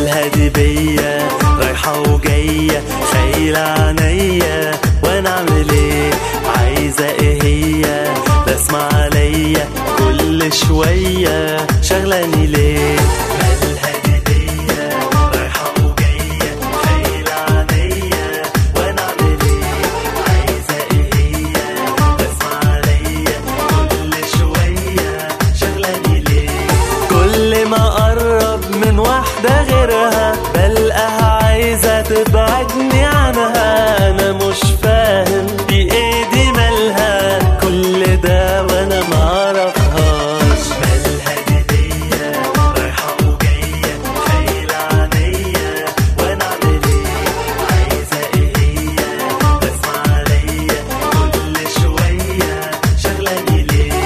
مالها دي بيا رايحة وجاية خايلة عينيا وانا اعمل ايه عايزة ايه هي بسمع عليا كل شوية شغلاني ليه مالها دي بيا رايحة وجاية خايلة عينيا وانا اعمل ايه عايزة ايه هي بسمع عليا كل شوية شغلاني ليه كل ما اقرب من واحدة غيرها بلقاها عايزة تبعدني عنها انا مش فاهم دي ايه دي مالها كل ده وانا معرفهاش مالها دي بيا رايحة وجاية خايلة عينيا وانا اعمل ايه عايزة ايه هي بسمع عليا كل شوية شغلاني ليه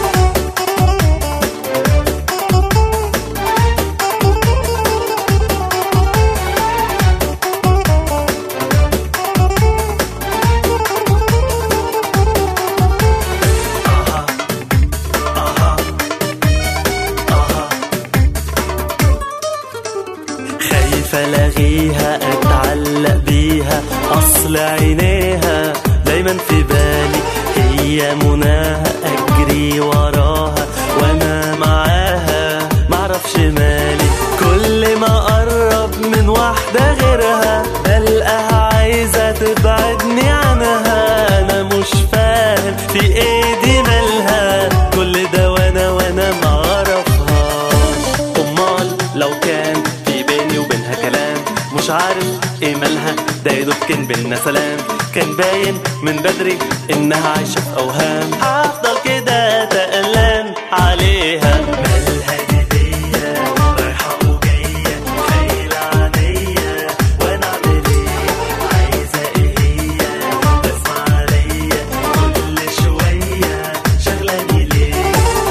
خايفة الاغيها اتعلق بيها اصل عينيها دايما في بالي هي مناها اجري وراها وانا معاها معرفش مالي كل ما اقرب من واحدة غيرها بلقاها عايزة تبعدني عنها انا مش فاهم في ايه دي مالها كل ده وانا وانا معرفهاش امال لو كان في بيني وبينها كلام مش عارف ايه مالها ده يا دوب كان بينا سلام كان باين من بدري انها عايشه في اوهام هفضل كده تقلان عليها مالها دي بيا رايحه وجايه خايله عليا وانا اعمل ايه عايزه ايه هي بسمع عليا كل شويه شغلاني ليه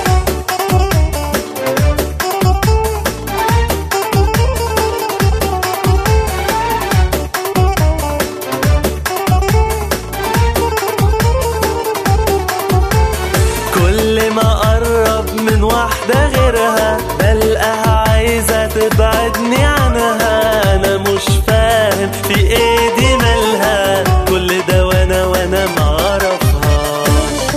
كل ما اقرب من واحدة غيرها بلقاها عايزة تبعدني عنها انا مش فاهم في ايه دي مالها كل ده وانا وانا معرفهاش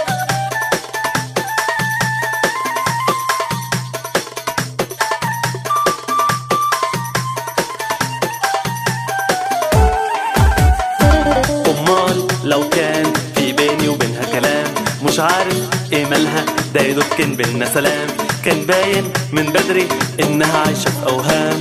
امال لو كان في بيني وبينها كلام مش عارف ايه مالها ده يا دوب كان بينا سلام كان باين من بدري انها عايشه في اوهام